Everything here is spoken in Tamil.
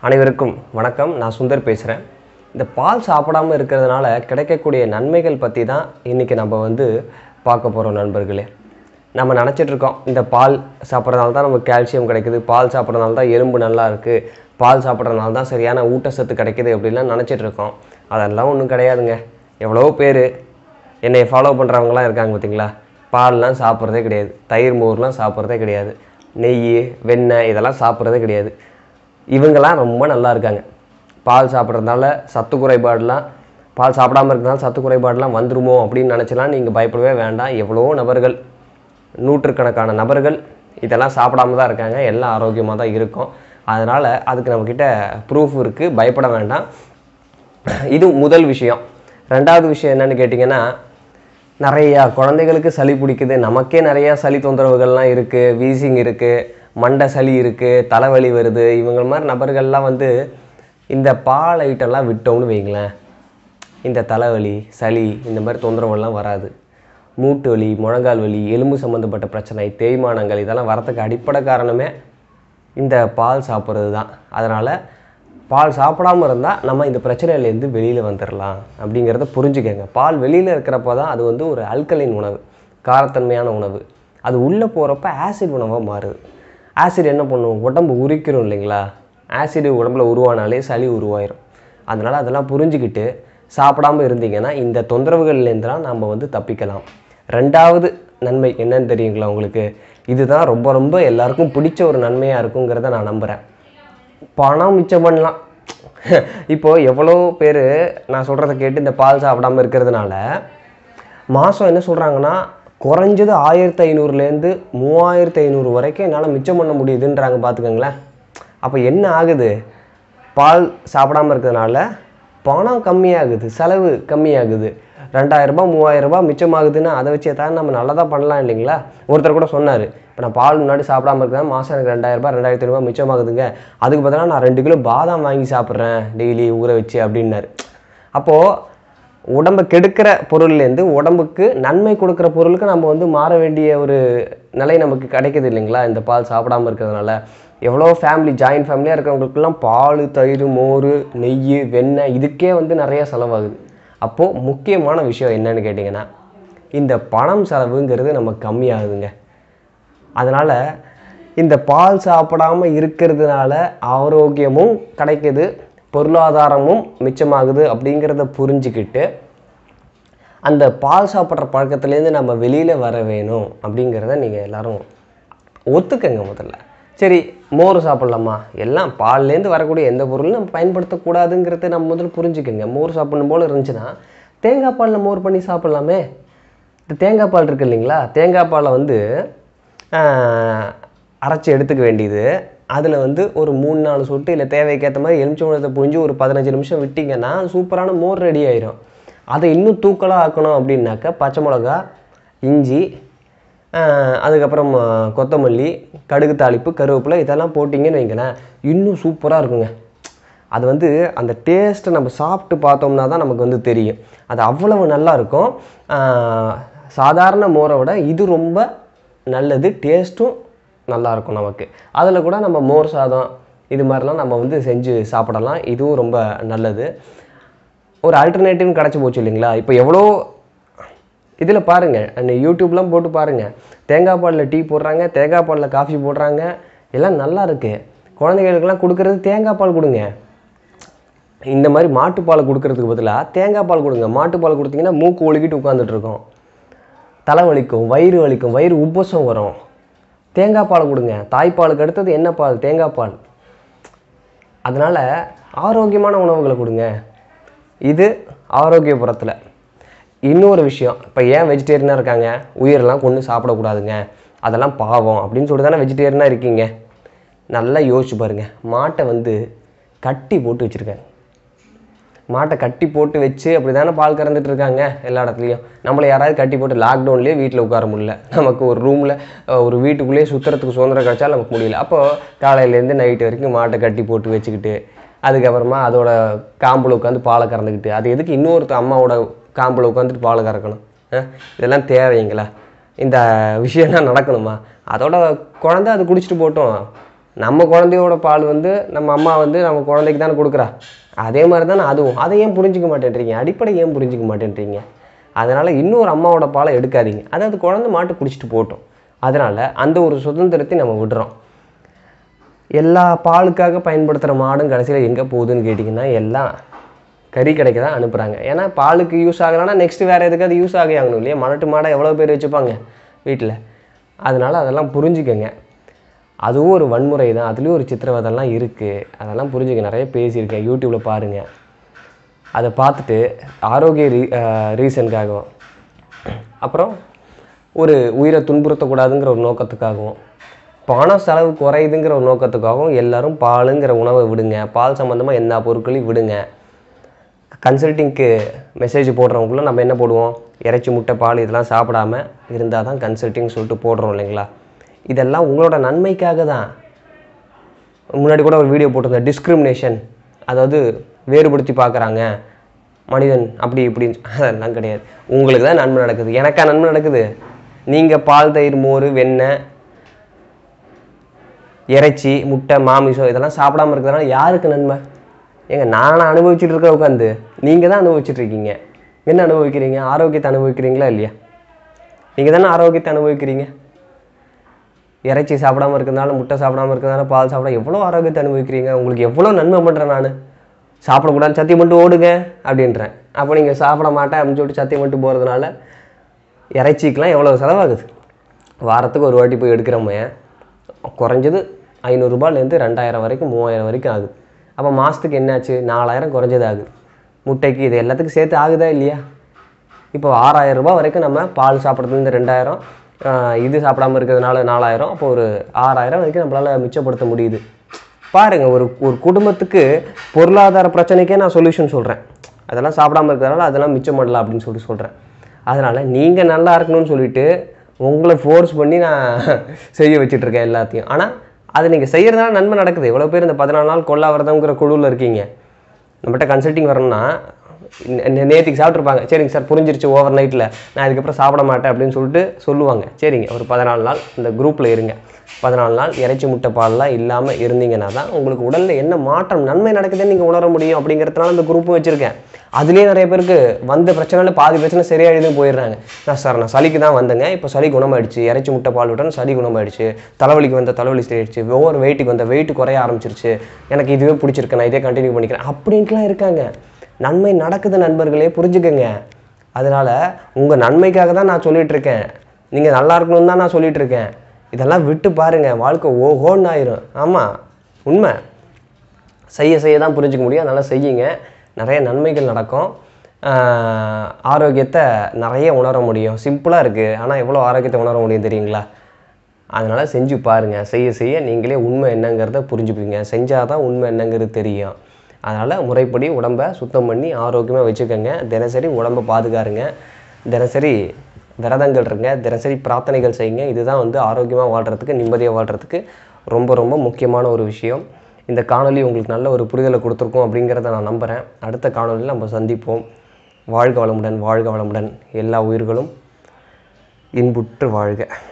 அனைவருக்கும் வணக்கம் நான் சுந்தர் பேசுகிறேன் இந்த பால் சாப்பிடாம இருக்கிறதுனால கிடைக்கக்கூடிய நன்மைகள் பற்றி தான் இன்றைக்கி நம்ம வந்து பார்க்க போகிறோம் நண்பர்களே நம்ம நினச்சிட்டு இருக்கோம் இந்த பால் சாப்பிட்றதுனால தான் நமக்கு கால்சியம் கிடைக்குது பால் சாப்பிட்றதுனால தான் எலும்பு நல்லா இருக்குது பால் சாப்பிட்றதுனால தான் சரியான ஊட்டச்சத்து கிடைக்குது அப்படின்லாம் நினச்சிட்டு இருக்கோம் அதெல்லாம் ஒன்றும் கிடையாதுங்க எவ்வளோ பேர் என்னை ஃபாலோ பண்ணுறவங்களாம் இருக்காங்க பார்த்தீங்களா பால்லாம் சாப்பிட்றதே கிடையாது தயிர் மோர்லாம் சாப்பிட்றதே கிடையாது நெய் வெண்ணெய் இதெல்லாம் சாப்பிட்றதே கிடையாது இவங்கெல்லாம் ரொம்ப நல்லா இருக்காங்க பால் சாப்பிட்றதுனால சத்து குறைபாடுலாம் பால் சாப்பிடாம இருக்கிறதுனால சத்து குறைபாடுலாம் வந்துருமோ அப்படின்னு நினச்சலாம் நீங்கள் பயப்படவே வேண்டாம் எவ்வளோ நபர்கள் நூற்றுக்கணக்கான நபர்கள் இதெல்லாம் சாப்பிடாம தான் இருக்காங்க எல்லாம் ஆரோக்கியமாக தான் இருக்கும் அதனால் அதுக்கு நம்மக்கிட்ட ப்ரூஃப் இருக்குது பயப்பட வேண்டாம் இது முதல் விஷயம் ரெண்டாவது விஷயம் என்னன்னு கேட்டிங்கன்னா நிறையா குழந்தைகளுக்கு சளி பிடிக்குது நமக்கே நிறையா சளி தொந்தரவுகள்லாம் இருக்குது வீசிங் இருக்குது மண்டை சளி இருக்குது தலைவலி வருது இவங்க மாதிரி நபர்கள்லாம் வந்து இந்த பால் ஐட்டம்லாம் விட்டோம்னு வைங்களேன் இந்த தலைவலி சளி இந்த மாதிரி தொந்தரவுகள்லாம் வராது மூட்டு வலி முழங்கால் வலி எலும்பு சம்மந்தப்பட்ட பிரச்சனை தேய்மானங்கள் இதெல்லாம் வரத்துக்கு அடிப்படை காரணமே இந்த பால் சாப்பிட்றது தான் அதனால் பால் சாப்பிடாம இருந்தால் நம்ம இந்த பிரச்சனையிலேருந்து வெளியில் வந்துடலாம் அப்படிங்கிறத புரிஞ்சுக்கங்க பால் வெளியில் இருக்கிறப்ப தான் அது வந்து ஒரு அல்கலைன் உணவு காரத்தன்மையான உணவு அது உள்ளே போகிறப்ப ஆசிட் உணவாக மாறுது ஆசிட் என்ன பண்ணும் உடம்பு உரிக்கிறோம் இல்லைங்களா ஆசிட் உடம்புல உருவானாலே சளி உருவாயிரும் அதனால் அதெல்லாம் புரிஞ்சுக்கிட்டு சாப்பிடாம இருந்தீங்கன்னா இந்த தொந்தரவுகள்லேருந்துலாம் நம்ம வந்து தப்பிக்கலாம் ரெண்டாவது நன்மை என்னன்னு தெரியுங்களா உங்களுக்கு இதுதான் ரொம்ப ரொம்ப எல்லாருக்கும் பிடிச்ச ஒரு நன்மையாக இருக்குங்கிறத நான் நம்புகிறேன் பணம் மிச்சம் பண்ணலாம் இப்போ எவ்வளோ பேர் நான் சொல்கிறத கேட்டு இந்த பால் சாப்பிடாம இருக்கிறதுனால மாதம் என்ன சொல்கிறாங்கன்னா குறைஞ்சது ஆயிரத்தி ஐநூறுலேருந்து மூவாயிரத்தி ஐநூறு வரைக்கும் என்னால் மிச்சம் பண்ண முடியுதுன்றாங்க பார்த்துக்கோங்களேன் அப்போ என்ன ஆகுது பால் சாப்பிடாம இருக்கிறதுனால பணம் கம்மியாகுது செலவு கம்மியாகுது ரெண்டாயிரரூபா மூவாயிரரூபா மிச்சமாகுதுன்னா அதை வச்சு ஏதாவது நம்ம நல்லதாக பண்ணலாம் இல்லைங்களா ஒருத்தர் கூட சொன்னார் இப்போ நான் பால் முன்னாடி சாப்பிடாம இருக்கிறேன் மாதம் எனக்கு ரெண்டாயிரரூபா ரெண்டாயிரத்தி ஐநூறுபா மிச்சமாகுதுங்க அதுக்கு பதிலாக நான் ரெண்டு கிலோ பாதாம் வாங்கி சாப்பிட்றேன் டெய்லி ஊற வச்சு அப்படின்னாரு அப்போது உடம்பை கெடுக்கிற பொருள்லேருந்து உடம்புக்கு நன்மை கொடுக்குற பொருளுக்கு நம்ம வந்து மாற வேண்டிய ஒரு நிலை நமக்கு கிடைக்குது இல்லைங்களா இந்த பால் சாப்பிடாம இருக்கிறதுனால எவ்வளோ ஃபேமிலி ஜாயின்ட் ஃபேமிலியாக இருக்கிறவங்களுக்குலாம் பால் தயிர் மோர் நெய் வெண்ணெய் இதுக்கே வந்து நிறைய செலவாகுது அப்போது முக்கியமான விஷயம் என்னன்னு கேட்டிங்கன்னா இந்த பணம் செலவுங்கிறது நமக்கு கம்மியாகுதுங்க அதனால் இந்த பால் சாப்பிடாம இருக்கிறதுனால ஆரோக்கியமும் கிடைக்குது பொருளாதாரமும் மிச்சமாகுது அப்படிங்கிறத புரிஞ்சுக்கிட்டு அந்த பால் சாப்பிட்ற பழக்கத்துலேருந்து நம்ம வெளியில் வர வேணும் அப்படிங்கிறத நீங்கள் எல்லாரும் ஒத்துக்கங்க முதல்ல சரி மோர் சாப்பிட்லாமா எல்லாம் பால்லேருந்து வரக்கூடிய எந்த பொருளும் நம்ம பயன்படுத்தக்கூடாதுங்கிறத நம்ம முதல்ல புரிஞ்சுக்கங்க மோர் சாப்பிடணும் போல் இருந்துச்சுன்னா தேங்காய் பாலில் மோர் பண்ணி சாப்பிட்லாமே இந்த தேங்காய் பால் இருக்கு இல்லைங்களா தேங்காய் பாலை வந்து ஆஹ், அரைச்சி எடுத்துக்க வேண்டியது அதில் வந்து ஒரு மூணு நாலு சொட்டு இல்லை தேவைக்கேற்ற மாதிரி எலுமிச்சம்பழத்தை புழிஞ்சு ஒரு பதினஞ்சு நிமிஷம் விட்டிங்கன்னா சூப்பரான மோர் ரெடி ஆயிரும் அதை இன்னும் தூக்கலாக ஆக்கணும் அப்படின்னாக்க பச்சை மிளகா இஞ்சி ஆஹ், அதுக்கப்புறம் ஆஹ், கொத்தமல்லி கடுகு தாளிப்பு கருவேப்பிலை இதெல்லாம் போட்டிங்கன்னு வைங்களேன் இன்னும் சூப்பராக இருக்குங்க அது வந்து அந்த டேஸ்ட்டை நம்ம சாப்பிட்டு பார்த்தோம்னா தான் நமக்கு வந்து தெரியும் அது அவ்வளவு நல்லா இருக்கும் ஆஹ், சாதாரண மோரை விட இது ரொம்ப நல்லது டேஸ்ட்டும் நல்லா இருக்கும் நமக்கு அதில் கூட நம்ம மோர் சாதம் இது மாதிரிலாம் நம்ம வந்து செஞ்சு சாப்பிடலாம் இதுவும் ரொம்ப நல்லது ஒரு ஆல்டர்னேட்டிவ் கிடச்சி போச்சு இல்லைங்களா இப்போ எவ்வளோ இதில் பாருங்கள் அந்த யூடியூப்லாம் போட்டு பாருங்கள் தேங்காய் பாலில் டீ போடுறாங்க தேங்காய் பாலில் காஃபி போடுறாங்க எல்லாம் நல்லா இருக்குது குழந்தைகளுக்கெல்லாம் கொடுக்கறது தேங்காய் பால் கொடுங்க இந்த மாதிரி மாட்டுப்பால் கொடுக்கறதுக்கு பதிலாக தேங்காய் பால் கொடுங்க மாட்டுப்பால் கொடுத்தீங்கன்னா மூக்கு ஒழுகிட்டு உட்காந்துட்டு இருக்கோம் தலை வலிக்கும் வயிறு வலிக்கும் வயிறு உப்பசம் வரும் தேங்காய் பால் கொடுங்க தாய்ப்பாலுக்கு அடுத்தது என்ன பால் தேங்காய் பால் அதனால் ஆரோக்கியமான உணவுகளை கொடுங்க இது ஆரோக்கியபுரத்தில் இன்னொரு விஷயம் இப்போ ஏன் வெஜிடேரியனாக இருக்காங்க உயிரெல்லாம் கொண்டு சாப்பிடக்கூடாதுங்க அதெல்லாம் பாவம் அப்படின்னு சொல்லிட்டு தானே வெஜிடேரியனாக இருக்கீங்க நல்லா யோசிச்சு பாருங்கள் மாட்டை வந்து கட்டி போட்டு வச்சுருக்காங்க மாட்டை கட்டி போட்டு வச்சு அப்படி தானே பால் கறந்துட்டு இருக்காங்க எல்லா இடத்துலையும் நம்மளை யாராவது கட்டி போட்டு லாக்டவுன்லேயே வீட்டில் உட்கார முடியல நமக்கு ஒரு ரூமில் ஒரு வீட்டுக்குள்ளேயே சுற்றுறதுக்கு சுதந்திரம் கிடைச்சா நமக்கு முடியல அப்போது காலையிலேருந்து நைட்டு வரைக்கும் மாட்டை கட்டி போட்டு வச்சுக்கிட்டு அதுக்கப்புறமா அதோட காம்பில் உட்காந்து பாலை கறந்துக்கிட்டு அது எதுக்கு இன்னொருத்த அம்மாவோட காம்பில் உட்காந்துட்டு பால் கறக்கணும் அஹ்? இதெல்லாம் தேவைங்களா இந்த விஷயம்லாம் நடக்கணுமா அதோட குழந்தை அது குடிச்சிட்டு போட்டோம் நம்ம குழந்தையோட பால் வந்து நம்ம அம்மா வந்து நம்ம குழந்தைக்கு தானே கொடுக்குறா அதே மாதிரி தானே அதுவும் அதை ஏன் புரிஞ்சிக்க மாட்டேன்றீங்க அடிப்படை ஏன் புரிஞ்சிக்க மாட்டேன்றீங்க அதனால் இன்னொரு அம்மாவோட பாலை எடுக்காதீங்க அதாவது குழந்தை மாட்டு குடிச்சிட்டு போகட்டும் அதனால் அந்த ஒரு சுதந்திரத்தை நம்ம விடுறோம் எல்லா பாலுக்காக பயன்படுத்துகிற மாடும் கடைசியில் எங்கே போகுதுன்னு கேட்டிங்கன்னா எல்லாம் கறி கடைக்கு தான் அனுப்புகிறாங்க ஏன்னா பாலுக்கு யூஸ் ஆகலைன்னா நெக்ஸ்ட் வேறு எதுக்காவது யூஸ் ஆகி ஆகணும் இல்லையா மலட்டு மாடை எவ்வளோ பேர் வச்சுப்பாங்க வீட்டில் அதனால் அதெல்லாம் புரிஞ்சுக்கங்க அதுவும் ஒரு வன்முறை தான் அதுலேயும் ஒரு சித்திரவதைலாம் இருக்குது அதெல்லாம் புரிஞ்சுக்க நிறைய பேசியிருக்கேன் யூடியூப்பில் பாருங்கள் அதை பார்த்துட்டு ஆரோக்கிய ரீ ரீசனுக்காகவும் அப்புறம் ஒரு உயிரை துன்புறுத்தக்கூடாதுங்கிற ஒரு நோக்கத்துக்காகவும் பணம் செலவு குறையுதுங்கிற ஒரு நோக்கத்துக்காகவும் எல்லாரும் பாலுங்கிற உணவை விடுங்க பால் சம்மந்தமாக எல்லா பொருட்களையும் விடுங்க கன்சல்ட்டிங்க்கு மெசேஜ் போடுறவங்களும் நம்ம என்ன போடுவோம் இறைச்சி முட்டை பால் இதெல்லாம் சாப்பிடாம இருந்தால் தான் கன்சல்ட்டிங் சொல்லிட்டு போடுறோம் இல்லைங்களா இதெல்லாம் உங்களோட நன்மைக்காக தான் முன்னாடி கூட ஒரு வீடியோ போட்டிருந்தேன் டிஸ்கிரிமினேஷன் அதாவது வேறுபடுத்தி பார்க்குறாங்க மனிதன் அப்படி இப்படின்னு அதெல்லாம் கிடையாது உங்களுக்கு தான் நன்மை நடக்குது எனக்கா நன்மை நடக்குது நீங்கள் பால் தயிர் மோர் வெண்ணெய் இறைச்சி முட்டை மாமிசம் இதெல்லாம் சாப்பிடாம இருக்கிறதுனால யாருக்கு நன்மை ஏங்க நான் அனுபவிச்சுட்டு இருக்க உட்காந்து நீங்கள் தான் அனுபவிச்சுட்டு இருக்கீங்க என்ன அனுபவிக்கிறீங்க ஆரோக்கியத்தை அனுபவிக்கிறீங்களா இல்லையா நீங்கள் தானே ஆரோக்கியத்தை அனுபவிக்கிறீங்க இறைச்சி சாப்பிடாம இருக்கிறதுனால முட்டை சாப்பிடாம இருக்கிறதுனால பால் சாப்பிட எவ்வளோ ஆரோக்கியத்தை அனுபவிக்கிறீங்க உங்களுக்கு எவ்வளோ நன்மை பண்ணுறேன் நான் சாப்பிடக்கூடாது சத்தியம் மட்டும் ஓடுங்க அப்படின்றேன் அப்போ நீங்கள் சாப்பிட மாட்டேன் அப்படின்னு சொல்லிட்டு சத்தியம் மட்டும் போகிறதுனால இறைச்சிக்கெலாம் எவ்வளோ செலவாகுது வாரத்துக்கு ஒரு வாட்டி போய் எடுக்கிறோமே குறைஞ்சது ஐநூறுரூபாலேருந்து ரெண்டாயிரம் வரைக்கும் மூவாயிரம் வரைக்கும் ஆகுது அப்போ மாதத்துக்கு என்னாச்சு நாலாயிரம் குறைஞ்சது ஆகுது முட்டைக்கு இது எல்லாத்துக்கும் சேர்த்து ஆகுதா இல்லையா இப்போ ஆறாயிரம் ரூபாய் வரைக்கும் நம்ம பால் சாப்பிட்றதுலேருந்து ரெண்டாயிரம் ஆஹ் இது சாப்பிடாம இருக்கிறதுனால நாலாயிரம் அப்போ ஒரு ஆறாயிரம் வரைக்கும் நம்மளால் மிச்சப்படுத்த முடியுது பாருங்க ஒரு ஒரு குடும்பத்துக்கு பொருளாதார பிரச்சனைக்கே நான் சொல்யூஷன் சொல்கிறேன் அதெல்லாம் சாப்பிடாம இருக்கிறதுனால அதெல்லாம் மிச்சம் பண்ணலாம் அப்படின்னு சொல்லிட்டு சொல்கிறேன் அதனால் நீங்கள் நல்லா இருக்கணும்னு சொல்லிட்டு உங்களை ஃபோர்ஸ் பண்ணி நான் செய்ய வச்சுட்டு இருக்கேன் எல்லாத்தையும் ஆனால் அது நீங்கள் செய்கிறதுனால நன்மை நடக்குது எவ்வளோ பேர் இந்த பதினாலு நாள் கொல்லாவிரதங்கிற குழுவில் இருக்கீங்க நம்மகிட்ட கன்சல்ட்டிங் வரணும்னா நே- நேத்திக்கு சாப்பிட்ருப்பாங்க சரிங்க சார் புரிஞ்சிருச்சு ஓவர் நைட்டில் நான் இதுக்கப்புறம் சாப்பிட மாட்டேன் அப்படின்னு சொல்லிட்டு சொல்லுவாங்க சரிங்க ஒரு பதினாலு நாள் இந்த குரூப்பில் இருங்க பதினாலு நாள் இறைச்சி முட்டை பால்லாம் இல்லாமல் இருந்தீங்கன்னா தான் உங்களுக்கு உடலில் என்ன மாற்றம் நன்மை நடக்குதுன்னு நீங்கள் உணர முடியும் அப்படிங்கிறதுனால இந்த குரூப்பும் வச்சுருக்கேன் அதுலேயே நிறைய பேருக்கு வந்த பிரச்சனையில் பாதி பிரச்சனை சரியாயிடுதுன்னு போயிடுறாங்க நான் சார் நான் சளிக்கு தான் வந்தேங்க இப்போ சளி குணமாயிடுச்சு இறைச்சி முட்டை பால் விட்டேன் சளி குணமாயிடுச்சு தலைவலிக்கு வந்த தலைவலி சரியாயிடுச்சு ஒவ்வொரு வெயிட்டுக்கு வந்த வெயிட் குறைய ஆரம்பிச்சிருச்சு எனக்கு இதுவே பிடிச்சிருக்கு நான் இதே கண்டினியூ பண்ணிக்கிறேன் அப்படின்ட்டுலாம் இருக்காங்க நன்மை நடக்குது நண்பர்களே புரிஞ்சுக்கங்க அதனால உங்கள் நன்மைக்காக தான் நான் சொல்லிட்டு இருக்கேன் நீங்கள் நல்லா இருக்கணும்னு தான் நான் சொல்லிட்டு இருக்கேன் இதெல்லாம் விட்டு பாருங்க வாழ்க்கை ஓஹோன்னு ஆயிரும் ஆமாம் உண்மை செய்ய செய்ய தான் புரிஞ்சுக்க முடியும் அதனால் செய்யுங்க நிறைய நன்மைகள் நடக்கும் ஆஹ் ஆரோக்கியத்தை நிறைய உணர முடியும் சிம்பிளாக இருக்குது ஆனால் எவ்வளோ ஆரோக்கியத்தை உணர முடியும் தெரியுங்களா அதனால் செஞ்சு பாருங்கள் செய்ய செய்ய நீங்களே உண்மை என்னங்கிறத புரிஞ்சுப்பீங்க செஞ்சால் தான் உண்மை என்னங்கிறது தெரியும் அதனால் முறைப்படி உடம்பை சுத்தம் பண்ணி ஆரோக்கியமாக வச்சுக்கோங்க தினசரி உடம்பை பாதுகாருங்க தினசரி விரதங்கள் இருங்க தினசரி பிரார்த்தனைகள் செய்யுங்க இதுதான் வந்து ஆரோக்கியமாக வாழ்கிறதுக்கு நிம்மதியாக வாழ்கிறதுக்கு ரொம்ப ரொம்ப முக்கியமான ஒரு விஷயம் இந்த காணொளி உங்களுக்கு நல்ல ஒரு புரிதலை கொடுத்துருக்கோம் அப்படிங்கிறத நான் நம்புகிறேன் அடுத்த காணொளியில் நம்ம சந்திப்போம் வாழ்க வளமுடன் வாழ்க வளமுடன் எல்லா உயிர்களும் இன்புற்று வாழ்க